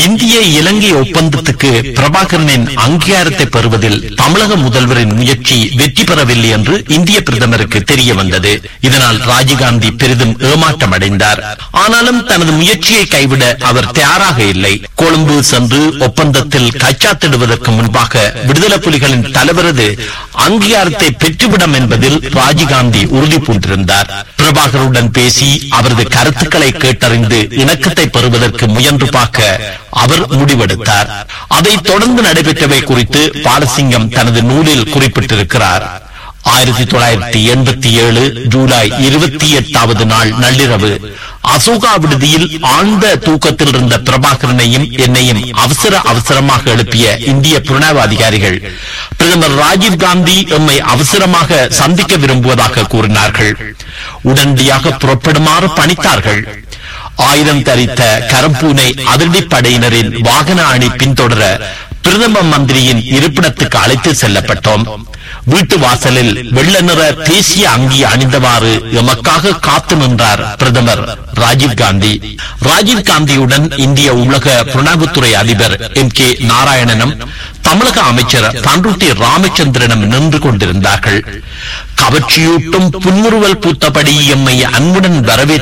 இந்திய இலங்கை ஒப்பந்தத்துக்கு பிரபாகரனின் அங்கீகாரத்தை பெறுவதில் தமிழக முதல்வரின் முயற்சி வெற்றி பெறவில்லை என்று இந்திய பிரதமருக்கு தெரிய வந்தது இதனால் ராஜீவ்காந்தி பெரிதும் ஏமாற்றம் அடைந்தார் ஆனாலும் தனது முயற்சியை கைவிட அவர் தயாராக இல்லை கொழும்பு சென்று ஒப்பந்தத்தில் கைச்சாத்திடுவதற்கு முன்பாக விடுதலை புலிகளின் தலைவரது அங்கீகாரத்தை பெற்றுவிடும் என்பதில் ராஜீவ்காந்தி உறுதி பூண்டிருந்தார் பிரபாகருடன் பேசி அவரது கருத்துக்களை கேட்டறிந்து இணக்கத்தை பெறுவதற்கு முயன்று பார்க்க அவர் முடிவெடுத்தார் அதைத் தொடர்ந்து நடைபெற்றவை குறித்து பாலசிங்கம் தனது நூலில் குறிப்பிட்டிருக்கிறார் ஆயிரத்தி தொள்ளாயிரத்தி எண்பத்தி ஏழு ஜூலை இருபத்தி எட்டாவது நாள் நள்ளிரவு அசோகா விடுதியில் ஆழ்ந்த தூக்கத்தில் இருந்த பிரபாகரனையும் என்னையும் அவசர அவசரமாக எழுப்பிய இந்திய புலனாய்வு அதிகாரிகள் பிரதமர் ராஜீவ் காந்தி எம்மை அவசரமாக சந்திக்க விரும்புவதாக கூறினார்கள் உடனடியாக புறப்படுமாறு பணித்தார்கள் ஆயுதம் தரித்த கரம்பூனை அதிரடிப்படையினரின் வாகன அணி பின்தொடர பிரதம மந்திரியின் இருப்பிடத்துக்கு அழைத்து செல்லப்பட்டோம் வீட்டு வாசலில் வெள்ள நிற தேசிய அங்கி அணிந்தவாறு எமக்காக காத்து நின்றார் பிரதமர் ராஜீவ் காந்தி ராஜீவ் காந்தியுடன் இந்திய உலக புலனாய்வுத்துறை அதிபர் எம் கே நாராயணனும் தமிழக அமைச்சர் பன்ருட்டி ராமச்சந்திரனும் நின்று கொண்டிருந்தார்கள் கவர்ச்சியூட்டும் புன்முறுவல் பூத்தபடி எம்மை அன்புடன் வரவேற்று